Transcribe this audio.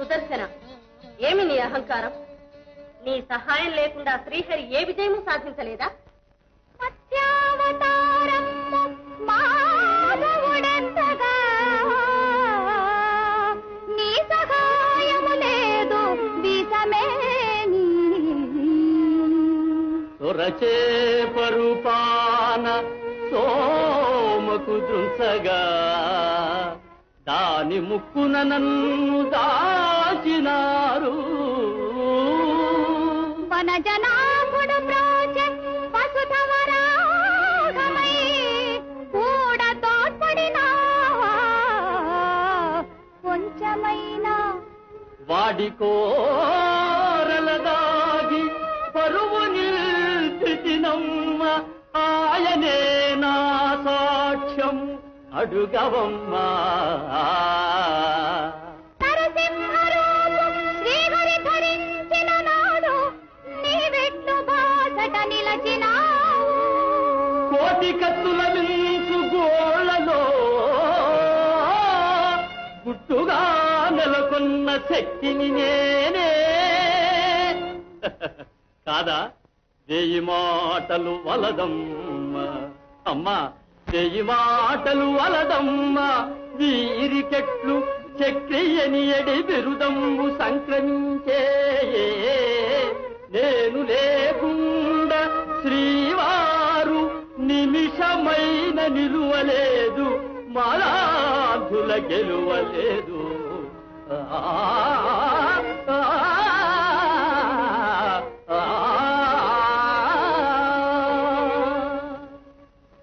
సుదర్శన ఏమి నీ అహంకారం నీ సహాయం లేకుండా శ్రీహరి ఏ విజయము సాధించలేదా మత్స్యావతారము మాధవుడెంతగా నీ సహాయము లేదు విషమే నీ. సొరచే పరుపాన సోమకు దృంచగా దాని ముక్కున నన్ను దాచినారు వనజనాభుడు ప్రోచె వసుధవరాగమై కూడ తోడ్పడినా కొంచెమైనా వాడి కోరల దాగి పరువు నిల్చితినమ్మ ఆయనే నా సాక్ష్యం అడుగవమ్మా నరసింహరూపు శ్రీహరి ధరించిన నాడు నీవెట్లు బాసట నిలచినావు కోటి కత్తుల మించు గోళ్లలో గుట్టుగా నెలకొన్న శక్తిని నేనే కాదా వెయ్యి మాటలు వలదమ్మ అమ్మా వెయ్యి మాటలు వలదమ్మ వీరికెట్లు చక్రియని ఎడి బిరుదమ్ము సంక్రమించే నేను లేకుండా శ్రీవారు నిమిషమైన నిలువలేదు మరాధుల గెలువలేదు ఆ